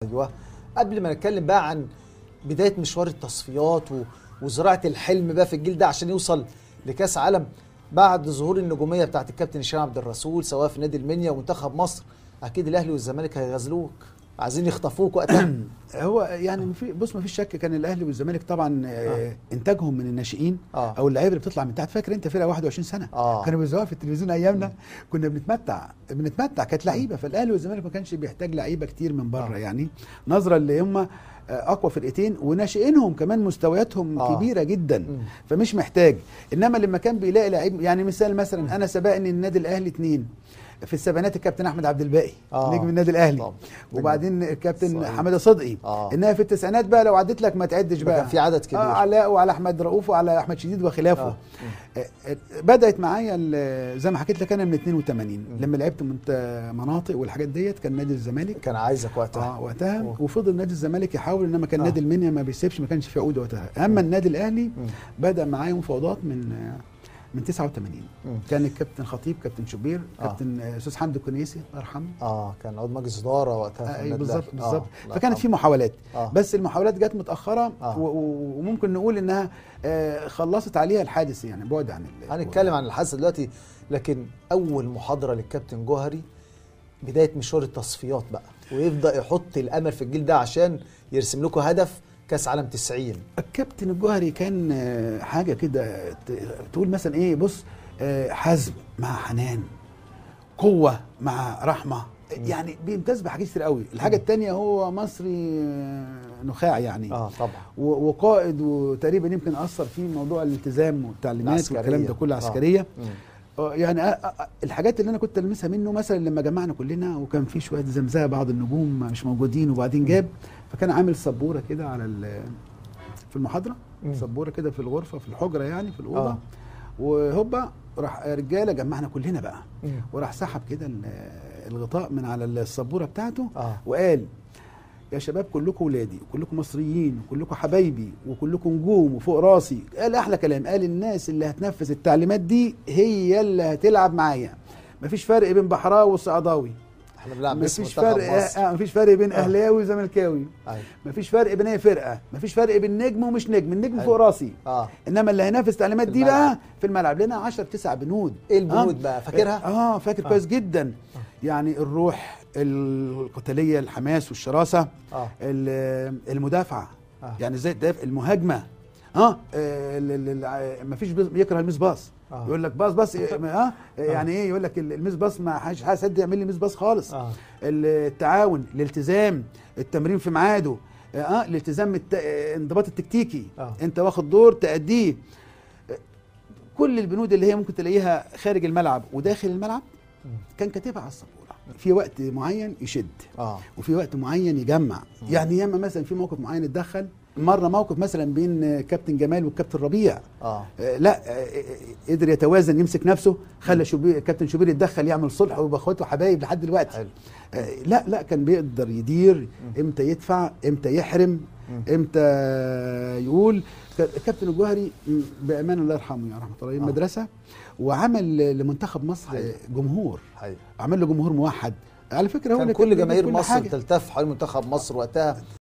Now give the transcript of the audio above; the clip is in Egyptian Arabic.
ايوه قبل ما نتكلم بقى عن بدايه مشوار التصفيات و... وزراعه الحلم بقى في الجيل ده عشان يوصل لكاس عالم بعد ظهور النجوميه بتاعت الكابتن هشام عبد الرسول سواء في نادي المنيا ومنتخب مصر اكيد الاهلي والزمالك هيغزلوك عايزين يخطفوك وقتها هو يعني في بص ما فيش شك كان الاهلي والزمالك طبعا آه. انتاجهم من الناشئين آه. او اللعيبه اللي بتطلع من تحت فاكر انت فرقه 21 سنه آه. كانوا بيظهروا في التلفزيون ايامنا كنا بنتمتع بنتمتع كانت لعيبه فالاهلي والزمالك ما كانش بيحتاج لعيبه كتير من بره آه. يعني نظرا اللي هم اقوى فرقتين وناشئينهم كمان مستوياتهم آه. آه. كبيره جدا مم. فمش محتاج انما لما كان بيلاقي لعيب يعني مثال مثلا انا سبقني النادي الاهلي اتنين في السبعينات الكابتن احمد عبد الباقي آه. نجم النادي الاهلي طبعا. وبعدين الكابتن صحيح. حماده صدقي آه. انها في التسعينات بقى لو عديت لك ما تعدش بقى كان في عدد كبير. آه علاء وعلى احمد رؤوف وعلى احمد شديد وخلافه آه. آه. آه بدات معايا ال- زي ما حكيت لك انا من 82 لما لعبت منت- مناطق والحاجات ديت كان نادي الزمالك كان عايزك وقتها اه وقتها أوه. وفضل نادي الزمالك يحاول انما كان آه. نادي المنيا ما بيسيبش ما كانش في عقود وقتها اما النادي الاهلي مم. بدا معايا مفاوضات من آه، من 89 مم. كان الكابتن خطيب كابتن شوبير آه. كابتن آه، استاذ حمدي الكنيسي الله يرحمه اه كان عضو مجلس اداره وقتها في آه، النادي بالظبط الأهلي. بالظبط آه، الله فكانت في يرحمه. محاولات آه. بس المحاولات جت متاخره آه. و- و- وممكن نقول انها آه، خلصت عليها الحادث يعني بعد عن ال- هنتكلم عن الحادثه دلوقتي لكن اول محاضره للكابتن جوهري بدايه مشوار التصفيات بقى ويبدا يحط الامل في الجيل ده عشان يرسم لكم هدف كاس عالم 90 الكابتن الجوهري كان آه، حاجه كده ت- تقول مثلا ايه بص آه، حزم مع حنان قوه مع رحمه يعني بيمتاز بحاجات كتير قوي الحاجه الثانيه هو مصري آه، نخاع يعني اه طبعا و- وقائد وتقريبا يمكن اثر فيه موضوع الالتزام والتعليمات العسكرية. والكلام ده كله آه. عسكريه مم. آه، يعني آه، آه، الحاجات اللي انا كنت المسها منه مثلا لما جمعنا كلنا وكان في شويه زمزمه بعض النجوم مش موجودين وبعدين جاب فكان عامل سبوره كده على ال- في المحاضره مم. سبوره كده في الغرفه في الحجره يعني في الاوضه آه. وهوبا راح رجاله جمعنا كلنا بقى مم. وراح سحب كده ال- الغطاء من على السبوره بتاعته اه وقال يا شباب كلكم ولادي وكلكم مصريين وكلكم حبايبي وكلكم نجوم وفوق راسي قال احلى كلام قال الناس اللي هتنفذ التعليمات دي هي اللي هتلعب معايا مفيش فرق بين بحراوي والصعداوي احنا بنلعب باسم مفيش منتخب فرق مصر آه مفيش فرق بين آه. اهلاوي وزملكاوي أيوة. مفيش فرق بين اي فرقه مفيش فرق بين نجم ومش نجم النجم أيوة. فوق راسي اه انما اللي هينافس التعليمات في دي الملعب. بقى في الملعب لنا 10 9 بنود ايه البنود بقى فاكرها؟ اه فاكر آه. كويس جدا يعني الروح القتاليه الحماس والشراسه اه ال- المدافعه آه. يعني ازاي تدافع المهاجمه اه ال- ال- ال- ما فيش يكره الميس باص آه. يقول لك باص باص إيه، اه يعني ايه يقول لك ال- الميس باص ما حدش حد يعمل لي ميس باص خالص اه التعاون الالتزام التمرين في ميعاده اه الالتزام الت... الانضباط التكتيكي آه. انت واخد دور تأديه آه، كل البنود اللي هي ممكن تلاقيها خارج الملعب وداخل الملعب مم. كان كاتبها على السبوره في وقت معين يشد اه وفي وقت معين يجمع يعني ياما مثلا في موقف معين اتدخل مره موقف مثلا بين كابتن جمال والكابتن ربيع اه آه، لا آه، آه، قدر يتوازن يمسك نفسه خلى شوبير كابتن شوبير يتدخل يعمل صلح ويبقى اخواته حبايب لحد دلوقتي حلو آه، لا لا كان بيقدر يدير امتى يدفع امتى يحرم مم. امتى يقول ك- كابتن الجوهري م، بامانه الله يرحمه يا رحمه الله آه. المدرسه وعمل لمنتخب مصر حقيقي. جمهور حقيقي عمل له جمهور موحد على فكره هو كان اللي كل بيدير جماهير كل مصر حاجة. تلتف حول منتخب مصر وقتها